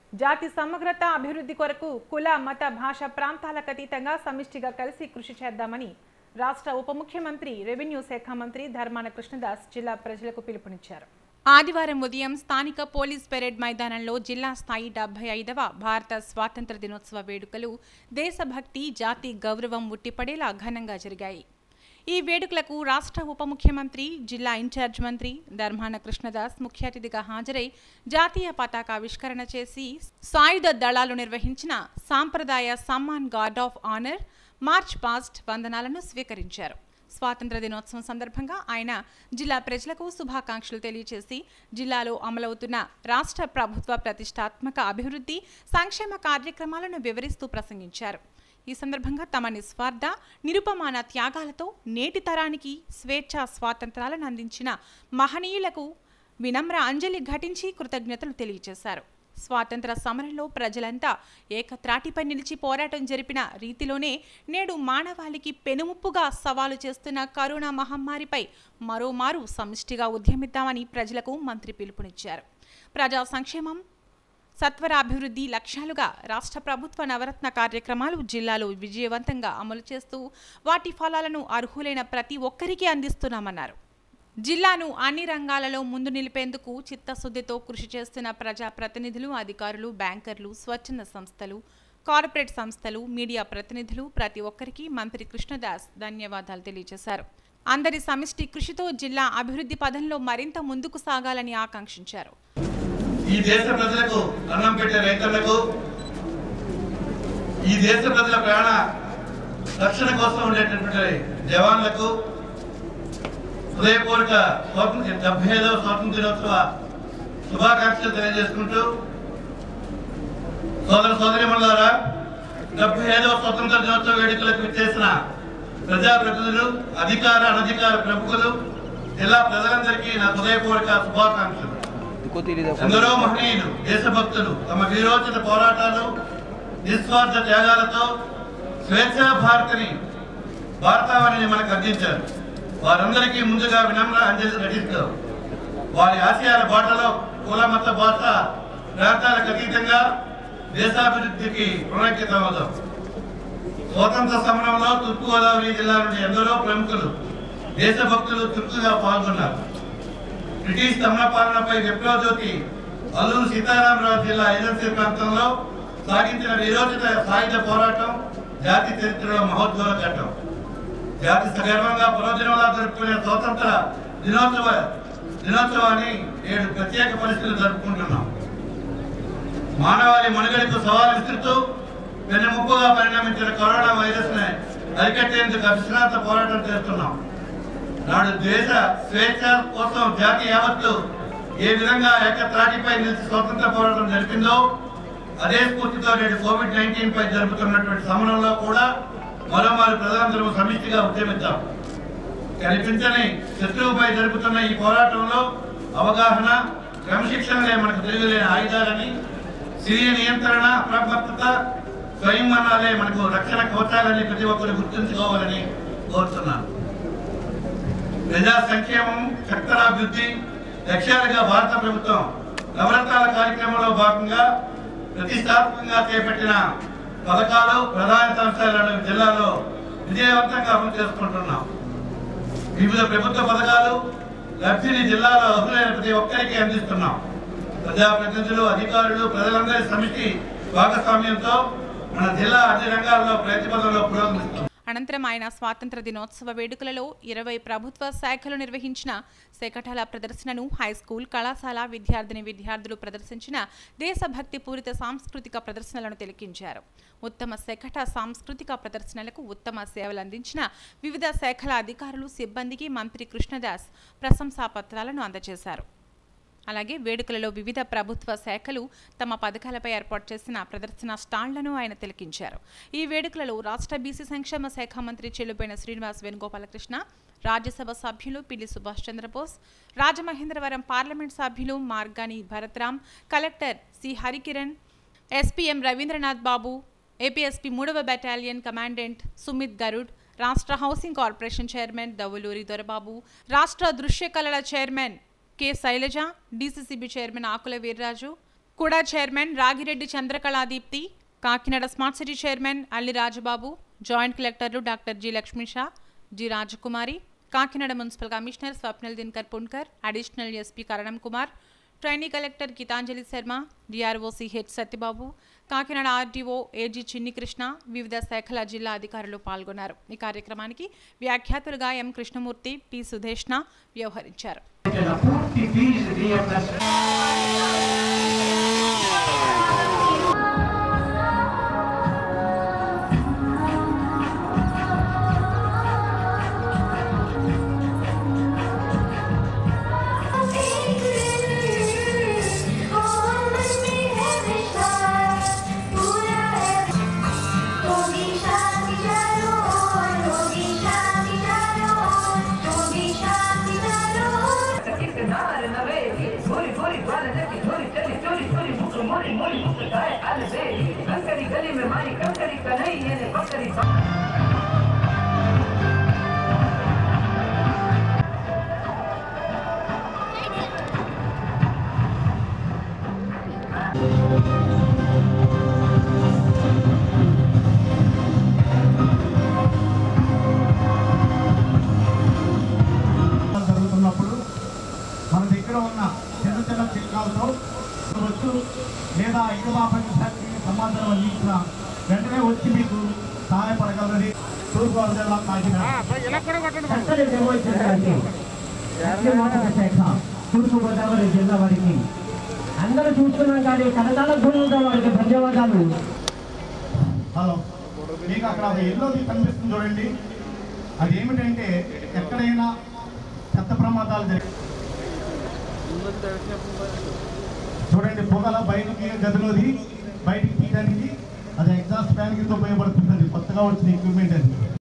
జాతి సమగ్రత అభివృద్ధి కొరకు కుల మత భాష ప్రాంతాలకు అతీతంగా సమిష్టిగా కలిసి కృషి చేద్దామని రాష్ట్ర ఉప ముఖ్యమంత్రి రెవెన్యూ శాఖ మంత్రి ధర్మాన కృష్ణదాస్ జిల్లా ప్రజలకు పిలుపునిచ్చారు ఆదివారం ఉదయం స్థానిక పోలీస్ పెరేడ్ మైదానంలో జిల్లా స్థాయి డెబ్బై ఐదవ భారత స్వాతంత్ర దినోత్సవ వేడుకలు దేశభక్తి జాతి గౌరవం ఉట్టిపడేలా ఘనంగా జరిగాయి ఈ వేడుకలకు రాష్ట్ర ఉప ముఖ్యమంత్రి జిల్లా ఇన్ఛార్జ్ మంత్రి ధర్మాన కృష్ణదాస్ ముఖ్య అతిథిగా హాజరై జాతీయ పతాకావిష్కరణ చేసి సాయుధ దళాలు నిర్వహించిన సాంప్రదాయ సమ్మాన్ guard of honour march past వందనాలను స్వీకరించారు స్వాతంత్ర దినోత్సవం సందర్భంగా ఆయన జిల్లా ప్రజలకు శుభాకాంక్షలు తెలియజేసి జిల్లాలో అమలవుతున్న రాష్ట్ర ప్రభుత్వ ప్రతిష్టాత్మక అభివృద్ధి సంక్షేమ కార్యక్రమాలను వివరిస్తూ ప్రసంగించారు ఈ సందర్భంగా తమ నిస్వార్థ నిరుపమాన త్యాగాలతో నేటి తరానికి స్వేచ్ఛా స్వాతంత్రాలను అందించిన మహనీయులకు వినమ్ర అంజలి ఘటించి కృతజ్ఞతలు తెలియజేశారు స్వాతంత్ర సమరంలో ప్రజలంతా ఏకత్రాటిపై నిలిచి పోరాటం జరిపిన రీతిలోనే నేడు మానవాళికి పెనుముప్పుగా సవాలు చేస్తున్న కరోనా మహమ్మారిపై మరోమారు సమిష్టిగా ఉద్యమిద్దామని ప్రజలకు మంత్రి పిలుపునిచ్చారు ప్రజా సంక్షేమం సత్వరాభివృద్ధి లక్ష్యాలుగా రాష్ట్ర ప్రభుత్వ నవరత్న కార్యక్రమాలు జిల్లాలో విజయవంతంగా అమలు చేస్తూ వాటి ఫలాలను అర్హులైన ప్రతి ఒక్కరికి అందిస్తున్నామన్నారు జిల్లాను అన్ని రంగాలలో ముందు నిలిపేందుకు చిత్తశుద్ధితో కృషి చేస్తున్న ప్రజా ప్రతినిధులు అధికారులు బ్యాంకర్లు స్వచ్ఛంద సంస్థలు కార్పొరేట్ సంస్థలు మీడియా ప్రతినిధులు ప్రతి ఒక్కరికి మంత్రి కృష్ణదాస్ ధన్యవాదాలు తెలియజేశారు అందరి సమిష్టి కృషితో జిల్లా అభివృద్ధి పదంలో మరింత ముందుకు సాగాలని ఆకాంక్షించారు ఈ దేశ ప్రజలకు అన్నం పెట్టే రైతులకు ఈ దేశ ప్రజల ప్రాణ రక్షణ కోసం ఉండేటటువంటి జవాన్లకు హృదయపూర్వక స్వాతంత్ర డెబ్బై ఐదవ స్వాతంత్ర దినోత్సవ శుభాకాంక్షలు తెలియజేసుకుంటూ సోదర సోదరిమణులారా డెబ్బై ఐదవ స్వతంత్ర దినోత్సవ వేడుకలకు విచ్చేసిన ప్రజాప్రతినిధులు అధికార అనధికార ప్రముఖులు జిల్లా ప్రజలందరికీ నా హృదయపూర్వక శుభాకాంక్షలు को तेरी दफा ఎందరో మహనీయులు దేశభక్తులు తమ వీరోచిత పోరాటాలు నిస్వార్థ త్యాగాలతో స్వేచ్ఛా భారతిని భారతావనిని మనకు అందించారు వారందరికీ ముందుగా వినమ్ర అంజలి ఘటిస్తూ వారి ఆశయాల బాటలో కుల మత భాష ప్రాంతాలకు అతీతంగా దేశాభివృద్ధికి ప్రణాళికమవుదాం స్వాతంత్ర సమరంలో తూర్పుగోదావరి జిల్లా నుండి ఎందరో ప్రముఖులు దేశభక్తులు చురుకుగా పాల్గొన్నారు బ్రిటిష్ తమిళ పాలనపై విప్లవ జ్యోతి అల్లూరు సీతారామరాజు జిల్లా ఏజెన్సీ ప్రాంతంలో సాగించిన విరోచిత సాయుధ పోరాటం జాతి చరిత్రలో మహోద్భవ ఘట్టం జాతి సగర్వంగా పురోజనంలా జరుపుకునే స్వాతంత్ర దినోత్సవ దినోత్సవాన్ని ఏడు ప్రత్యేక పరిస్థితులు జరుపుకుంటున్నాం మానవాళి మనుగడకు సవాలు విసురుతూ వెన్నెముప్పుగా పరిణమించిన కరోనా వైరస్ ని అరికట్టేందుకు అవిశ్రాంత పోరాటం చేస్తున్నాం నాడు దేశ స్వేచ్ఛ కోసం జాతి యావత్తు ఏ విధంగా ఏకత్రాటిపై నిలిచి స్వతంత్ర పోరాటం జరిపిందో అదే స్ఫూర్తితో నేడు కోవిడ్ నైన్టీన్ పై జరుపుతున్నటువంటి సమరంలో కూడా మరోమారు ప్రజలందరూ సమిష్టిగా ఉద్యమిద్దాం కనిపించని శత్రువుపై జరుపుతున్న ఈ పోరాటంలో అవగాహన క్రమశిక్షణలే మనకు తిరుగులేని ఆయుధాలని స్వీయ నియంత్రణ అప్రమత్తత స్వయంవరణాలే మనకు రక్షణ కవచాలని ప్రతి ఒక్కరు గుర్తుంచుకోవాలని కోరుతున్నాను ప్రజా సంక్షేమం శక్తరాభివృద్ధి లక్ష్యాలుగా భారత ప్రభుత్వం నవరత్నాల కార్యక్రమంలో భాగంగా ప్రతిష్టాత్మకంగా చేపట్టిన పథకాలు ప్రధాన అంశాలను జిల్లాలో విజయవంతంగా అమలు చేసుకుంటున్నాం వివిధ ప్రభుత్వ పథకాలు లబ్ధిని జిల్లాలో అర్హులైన ప్రతి ఒక్కరికి అందిస్తున్నాం ప్రజాప్రతినిధులు అధికారులు ప్రజలందరి సమితి భాగస్వామ్యంతో మన జిల్లా అన్ని రంగాల్లో ప్రతిపదంలో పురోగమిస్తుంది అనంతరం ఆయన స్వాతంత్ర దినోత్సవ వేడుకలలో ఇరవై ప్రభుత్వ శాఖలు నిర్వహించిన శకటాల ప్రదర్శనను హైస్కూల్ కళాశాల విద్యార్థిని విద్యార్థులు ప్రదర్శించిన దేశభక్తి పూరిత సాంస్కృతిక ప్రదర్శనలను తిలకించారు ఉత్తమ శకట సాంస్కృతిక ప్రదర్శనలకు ఉత్తమ సేవలు అందించిన వివిధ శాఖల అధికారులు సిబ్బందికి మంత్రి కృష్ణదాస్ ప్రశంసా పత్రాలను అందజేశారు అలాగే వేడుకలలో వివిధ ప్రభుత్వ శాఖలు తమ పథకాలపై ఏర్పాటు చేసిన ప్రదర్శన స్టాళ్లను ఆయన తిలకించారు ఈ వేడుకలలో రాష్ట్ర బీసీ సంక్షేమ శాఖ మంత్రి చెల్లుపోయిన శ్రీనివాస్ వేణుగోపాలకృష్ణ రాజ్యసభ సభ్యులు పిల్లి సుభాష్ చంద్రబోస్ రాజమహేంద్రవరం పార్లమెంట్ సభ్యులు Margani Bharatram collector C Harikiran SPM Ravindranath Babu APSP మూడవ బెటాలియన్ కమాండెంట్ సుమిత్ గరుడ్ రాష్ట్ర housing corporation chairman Davuluri Dorababu రాష్ట్ర దృశ్య కళల chairman K Sailaja DCCB chairman Akula Veerraju కూడా chairman Ragireddy Chandrakaladeepti Kakinada smart city chairman Alli Rajababu joint కలెక్టర్లు doctor G Lakshmisha G Rajakumari Kakinada municipal commissioner Swapnil Dinakar Punkar additional SP Karanam Kumar trainee collector Geetanjali Sharma DRO C H Satyababu Kakinada RDO AG Chinni Krishna వివిధ శాఖల జిల్లా అధికారులు పాల్గొన్నారు ఈ కార్యక్రమానికి వ్యాఖ్యాతులుగా ఎం కృష్ణమూర్తి పి సుధేష్ణ వ్యవహరించారు పూర్తి ఫీజు రీఎంబర్స్మెంట్ गली में मारी कंकरी का नहीं ये बकरी జరుగుతున్నప్పుడు మన దగ్గర ఉన్న చిన్న చిన్న చిట్కాలతో వచ్చు లేదా ఐదు శాఖకి సమాధానం అందించిన వెంటనే వచ్చి మీకు సహాయపడగలరని తూర్పుగోదావరి జిల్లా కాకినాడ చక్కని డెమో ఇచ్చినటువంటి అగ్నిమాపక శాఖ తూర్పుగోదావరి జిల్లా వారికి అందరూ చూస్తున్నాం కానీ కనకాల భూములతో వారికి ధన్యవాదాలు హలో మీకు అక్కడ ఒక ఎల్లోది కనిపిస్తుంది చూడండి అది ఏమిటంటే ఎక్కడైనా చెత్త ప్రమాదాలు జరిగి చూడండి పొగల బయటికి గదిలోది బయటికి తీయడానికి అది ఎగ్జాస్ట్ ఫ్యాన్ కింద ఉపయోగపడుతుంది కొత్తగా వచ్చిన ఎక్విప్మెంట్ అది